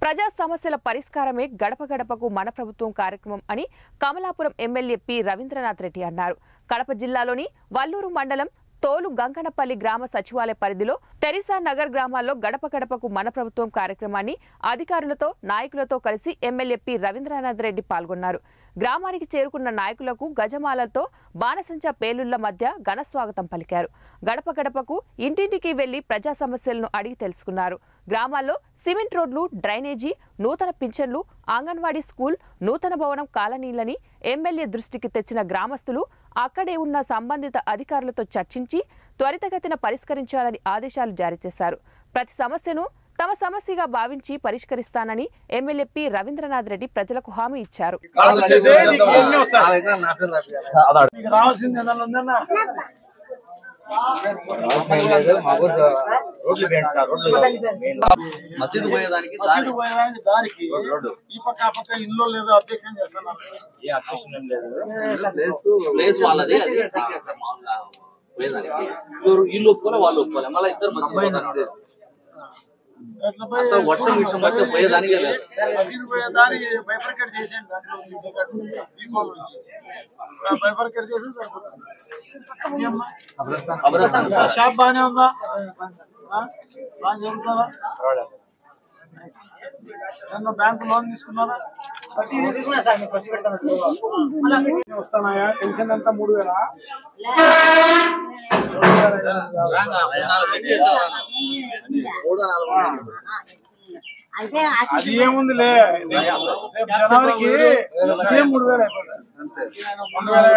ప్రజా సమస్యల పరిష్కారమే గడప గడపకు మన ప్రభుత్వం కార్యక్రమం అని కమలాపురం ఎమ్మెల్యే పి రవీంద్రనాథ్ రెడ్డి అన్నారు కడప జిల్లాలోని వల్లూరు మండలం తోలు గంగనపల్లి గ్రామ సచివాలయ పరిధిలో తెరిసా నగర్ గ్రామాల్లో గడప గడపకు మన ప్రభుత్వం కార్యక్రమాన్ని అధికారులతో నాయకులతో కలిసి ఎమ్మెల్యే పి రవీంద్రనాథ్ రెడ్డి పాల్గొన్నారు గ్రామానికి చేరుకున్న నాయకులకు గజమాలతో బాణసంచా పేలుళ్ల మధ్య ఘన స్వాగతం పలికారు గడప గడపకు ఇంటింటికి వెళ్లి ప్రజా సమస్యలను అడిగి తెలుసుకున్నారు గ్రామాల్లో సిమెంట్ రోడ్లు డ్రైనేజీ నూతన పింఛన్లు అంగన్వాడీ స్కూల్ నూతన భవనం కాలనీలని ఎమ్మెల్యే దృష్టికి తెచ్చిన గ్రామస్తులు అక్కడే ఉన్న సంబంధిత అధికారులతో చర్చించి త్వరితగతిన పరిష్కరించాలని ఆదేశాలు జారీ చేశారు ప్రతి సమస్యను తమ సమస్యగా భావించి పరిష్కరిస్తానని ఎమ్మెల్యే పి రవీంద్రనాథ్ రెడ్డి ప్రజలకు హామీ ఇచ్చారు కాళ్ళు వచ్చేసి నీకు ఎన్ని వస్తాయి? నీకు రావాల్సింది ఏదైనా ఉందన్నా మసీదు పోయేదానికి దారి మసీదు పోయేదానికి దారికి ఈ పక్క ఆ పక్క ఇల్లు లేదో అబ్జెక్షన్ చేస్తున్నారు ప్లేస్ వాళ్ళది అది మామూలుగా పోయేదానికి సో ఇల్లు ఒప్పుకోలే వాళ్ళు ఒప్పుకోలే మళ్ళీ ఇద్దరు మసీదు ఎట్లా పోయి అసలు వర్షం విషయం బట్టి పోయేదానికే లేదు మసీదు పోయే దారి బైఫర్కేట్ చేసేయండి దాంట్లో ఉంది కట్టు. ఈ కోల్ నుంచి. ఆ బైఫర్కేట్ చేసి సరిపోతుంది ఏమ్మా? అబరస్థాన్ సార్ షాప్ బాగానే ఉందా ఆ? బాగా జరుగుతుందా ఏమన్నా బ్యాంకు లోన్ తీసుకున్నారా వస్తున్నాయా పెన్షన్ అంతా మూడు వేలా నాలుగు సెట్ చేసేవారు మూడు నాలుగు ఉన్నాయి. అంటే అది ఏముందిలే రేపు జనవరికి ఇదే మూడు వేలు అయిపోతుంది రెండు వేల